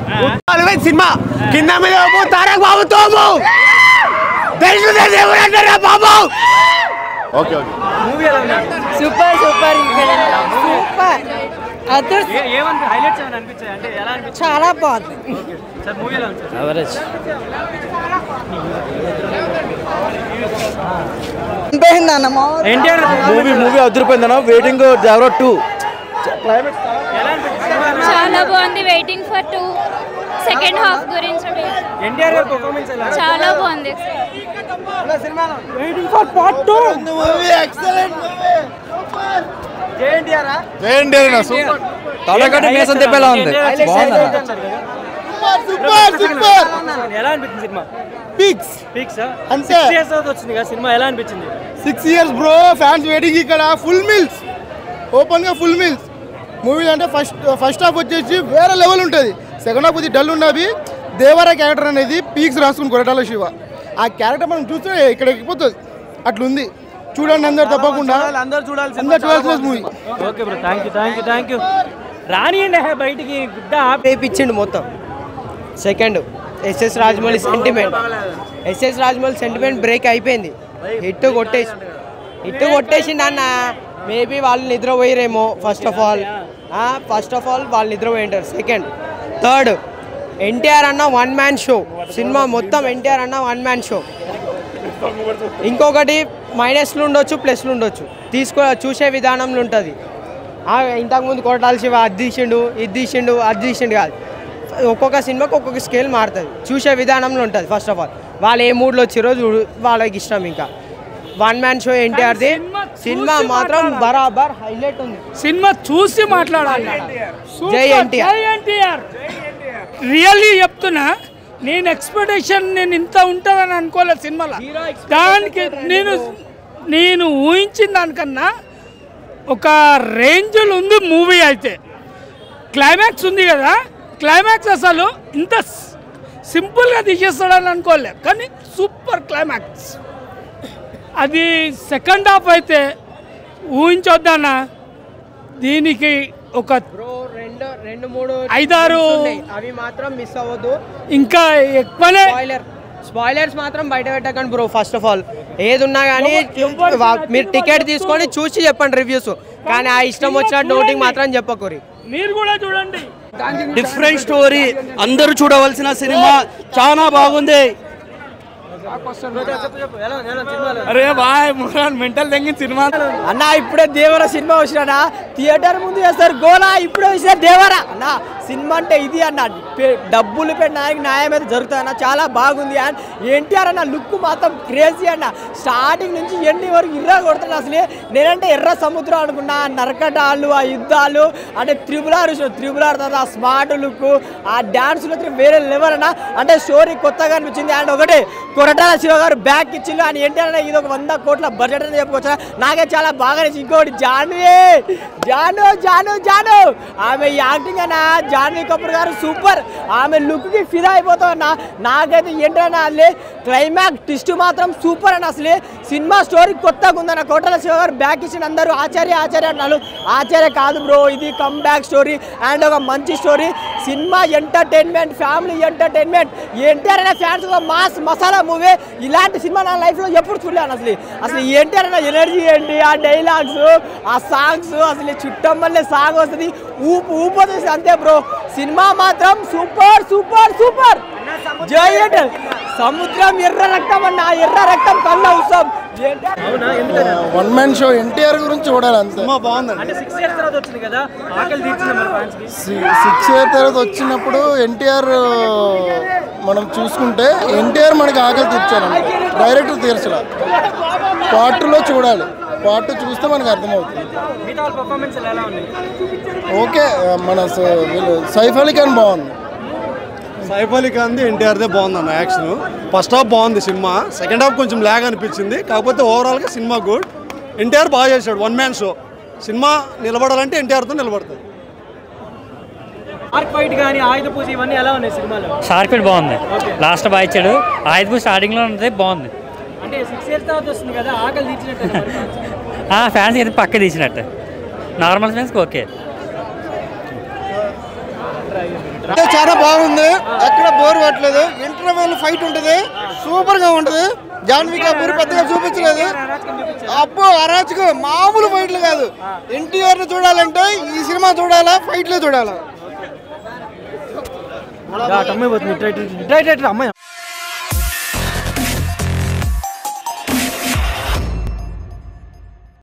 Cinema కింద మీద బాబు తారక్ బాబు తోము తెలుసు దేవుడు అంటారా బాబు ఓకే ఓకే మూవీ ఎలా ఉంది సూపర్ సూపర్ సూపర్ అదర్ ఏ- ఏమని హైలైట్స్ ఏమైనా అనిపించాయి అంటే ఎలా అనిపించింది చాలా బాగుంది సార్ మూవీ ఎలా ఉంది సార్ ఎవరేజ్ అనిపించింది అన్న ఎన్టీఆర్ మూవీ మూవీ అదిరిపోయిందన్న వెయిటింగ్ జాగ్రత్త టూ ఎలా అనిపించింది సినిమా ఎలా ఉంది? చాలా బాగుంది waiting for two second half గురించి wait. ఎన్టీఆర్ గారి పర్ఫార్మెన్స్ ఎలా ఉంది? చాలా బాగుంది జేఎన్టీఆర్ ఆ? చేయండి అన్న సూపర్ తలకట్టు మీసం తిప్పేలా ఉంది బాగుందన్న సూపర్ సూపర్ ఎలా అనిపించింది సినిమా పిక్స్ ఫిక్స్ అంతే. సిక్స్ ఇయర్స్ తర్వాత వచ్చింది కదా సినిమా ఎలా అనిపించింది six years bro fans waiting ఇక్కడ ఫుల్ మిల్స్ ఓపెన్ గా ఫుల్ మిల్స్ మూవీ అంటే ఫస్ట్ ఫస్ట్ హాఫ్ వచ్చేసి వేరే లెవెల్ ఉంటుంది సెకండ్ హాఫ్ ఇది డల్ ఉన్నది దేవరా క్యారెక్టర్ అనేది పీక్స్ రాసుకుని కొరటాల శివ ఆ క్యారెక్టర్ మనం చూస్తే ఇక్కడ ఎక్కిపోతుంది అట్లుంది చూడండి అందరు తప్పకుండా అందరూ చూడాలి అందరు చూడాల్సిన movie okay bro thank you thank you thank you రానియండి హే బయటికి గుడ్డ ఆపి వేపించిండు మొత్తం second SS Rajamouli sentiment SS Rajamouli sentiment break అయిపోయింది హిట్ కొట్టేసి హిట్ కొట్టేసిండు అన్న మేబీ వాళ్ళు నిద్రపోయిరేమో first half all first half all వాళ్ళు నిద్రపోయింటారు సెకండ్ థర్డ్ ఎన్టీఆర్ అన్న వన్ మ్యాన్ షో సినిమా మొత్తం ఎన్టీఆర్ అన్న వన్ మ్యాన్ షో ఇంకొకటి మైనస్లు ఉండొచ్చు ప్లస్లు ఉండొచ్చు తీసుకో చూసే విధానంలో ఉంటుంది ఇంతకుముందు కొట్టాలి శివ అది తీసిండు ఇది తీసిండు అది తీసిండు కాదు ఒక్కొక్క సినిమాకి ఒక్కొక్క స్కేల్ మారుతుంది చూసే విధానంలో ఉంటుంది ఫస్ట్ ఆఫ్ ఆల్ వాళ్ళు ఏ మూడ్లో వచ్చిరో చూడు వాళ్ళకి ఇష్టం ఇంకా వన్ మ్యాన్ షో ఎన్టీఆర్ది సినిమా మాత్రం బరాబర్ హైలైట్ ఉంది సినిమా చూసి మాట్లాడాలి జై ఎన్టీఆర్ జై ఎన్టీఆర్ రియల్లీ చెప్తున్నా నేను ఎక్స్పెక్టేషన్ నేను ఇంత ఉంటుందని అనుకోలేదు సినిమాలో దానికి నేను నేను ఊహించిన దానికన్నా ఒక రేంజ్లో ఉంది మూవీ అయితే క్లైమాక్స్ ఉంది కదా క్లైమాక్స్ అసలు ఇంత స్- సింపుల్గా తీసేస్తాడని అనుకోలే కానీ సూపర్ క్లైమాక్స్ అది సెకండ్ హాఫ్ అయితే ఊహించొద్దన్నా దీనికి ఒక బ్రో రెండు రెండు మూడు ఐదారు- ఉన్నాయి. అవి మాత్రం మిస్ అవ్వద్దు ఇంకా ఎక్కువనే స్పాయిలర్ స్పాయిలర్స్ మాత్రం బయట పెట్టకండి బ్రో ఫస్ట్ ఆఫ్ ఆల్ ఏది ఉన్నా కానీ వా- మీరు టికెట్ తీసుకొని చూసి చెప్పండి రివ్యూస్ కానీ ఆ ఇష్టం వచ్చిన నోటింగ్ మాత్రం చెప్పకూరి మీరు కూడా చూడండి డిఫరెంట్ స్టోరీ అందరూ చూడవలసిన సినిమా చాలా బాగుంది చెప్పు చెప్పు ఎలా ఉంది ఎలా ఉంది? సినిమా ఎలా ఉంది? అరే బాయ్ మురాన్ మెంటల్ తెంగిన సినిమా అన్న ఇప్పుడే దేవర సినిమా వచ్చినా థియేటర్ ముందు చేస్తారు గోలా ఇప్పుడే వచ్చారు దేవర అన్న సినిమా అంటే ఇది అన్న పె- డబ్బులు పెట్టడానికి న్యాయం అయితే జరుగుతుంది అన్న చాలా బాగుంది అండ్ ఎన్టీఆర్ అన్న లుక్ మాత్రం క్రేజీ అన్న స్టార్టింగ్ నుంచి ఎండి వరకు ఇర్రా కొడుతున్నా అసలు నేనంటే ఎర్ర సముద్రం అనుకున్నా ఆ నరకటాలు ఆ యుద్ధాలు అంటే త్రిబులార్ త్రిబులార్ తర్వాత ఆ స్మార్ట్ లుక్ ఆ డాన్స్లు అయితే వేరే లెవెల్ అన్న అంటే స్టోరీ కొత్తగా అనిపించింది అండ్ ఒకటి కొరటాల శివ గారు బ్యాక్ ఇచ్చిండు అని ఏంటంటే ఇది ఒక వంద కోట్ల బడ్జెట్ అని చెప్పుకోవచ్చు నాకే చాలా బాగా నచ్చింది ఇంకోటి జాన్వీ జాను జాను జాను ఆమె యాక్టింగ్ అన్న జాన్వీ కపూర్ గారు సూపర్ ఆమె లుక్కి ఫిదా అయిపోతాం అన్న నాకైతే ఏంటన్నా అసలు క్లైమాక్స్ ట్విస్ట్ మాత్రం సూపర్ అన్న అసలు సినిమా స్టోరీ కొత్తగా ఉందన్న కోటల శివ గారు బ్యాక్ ఇచ్చిన అందరూ ఆచార్య ఆచార్య అన్నారు ఆచార్య కాదు బ్రో ఇది కమ్ బ్యాక్ స్టోరీ అండ్ ఒక మంచి స్టోరీ సినిమా ఎంటర్టైన్మెంట్ ఫ్యామిలీ ఎంటర్టైన్మెంట్ ఎన్టీఆర్ అనే ఫ్యాన్స్ మాస్ మసాలా మూవీ ఇలాంటి సినిమా నా లైఫ్లో ఎప్పుడు చూడలేను అసలు అసలు ఎన్టీఆర్ అన్న ఎనర్జీ ఏంటి ఆ డైలాగ్స్ ఆ సాంగ్స్ అసలు చుట్టం వల్లే సాంగ్ వస్తుంది ఊపు ఊపు వస్తుంది అంతే బ్రో సినిమా మాత్రం సూపర్ సూపర్ సూపర్ జై ఎన్టీఆర్ సముద్రం ఎర్ర రక్తం అన్న ఆ ఎర్ర రక్తం కళ్ళ ఉత్సవం అవునా ఎందుకని వన్ మ్యాన్ షో ఎన్టీఆర్ గురించి చూడాలి అంతే అంటే సిక్స్ ఇయర్స్ తర్వాత వచ్చింది కదా ఆకలి తీర్చింది మరి ఫ్యాన్స్ కి సిక్స్ ఇయర్ తర్వాత వచ్చినప్పుడు ఎన్టీఆర్ మనం చూసుకుంటే ఎన్టీఆర్ మనకి ఆకలి తీర్చారు డైరెక్ట్ తీర్చలే పార్ట్ లో చూడాలి పార్ట్ చూస్తే మనకు అర్థమవుతుంది మిగతా వాళ్ళ పర్ఫార్మెన్స్ ఎలా ఉంది ఓకే మన స- వీళ్ళు సైఫ్ అలీ ఖాన్ బాగుంది సైఫ్ అలీ ఖాన్ది ఎన్టీఆర్దే బాగుంది అన్న యాక్షన్ ఫస్ట్ హాఫ్ బాగుంది సినిమా సెకండ్ హాఫ్ కొంచెం ల్యాగ్ అనిపించింది కాకపోతే ఓవరాల్గా సినిమా గుడ్ ఎన్టీఆర్ బాగా చేశాడు వన్ మ్యాన్ షో సినిమా నిలబడాలంటే ఎన్టీఆర్తో నిలబడుతుంది ఆర్క్ ఫైట్ కానీ ఆయుధ పూజ ఇవన్నీ ఎలా ఉన్నాయి సినిమాలో షార్పెట్ బాగుంది లాస్ట్ బాగా ఇచ్చాడు ఆయుధ స్టార్టింగ్లో ఉన్నది బాగుంది అంటే సిక్స్ ఇయర్స్ తర్వాత వస్తుంది కదా ఆకలి తీర్చినట్టు ఆ ఫ్యాన్స్ అయితే పక్క తీసినట్టు నార్మల్ ఫ్యాన్స్కి ఓకే అంటే చాలా బాగుంది ఎక్కడ బోర్ పట్టలేదు ఇంటర్వెల్ ఫైట్ ఉంటుంది సూపర్ గా ఉంటుంది జాన్వీ కపూర్ పెద్దగా చూపించలేదు అబ్బో అరాచకం మామూలు ఫైట్లు కాదు ఎన్టీఆర్ ని చూడాలంటే ఈ సినిమా చూడాలా ఫైట్లే చూడాలా అమ్మాయి పోతుంది ఇట్లా ఇట్లా, ఇట్లా ఇట్లా, ఇట్లా, అమ్మాయి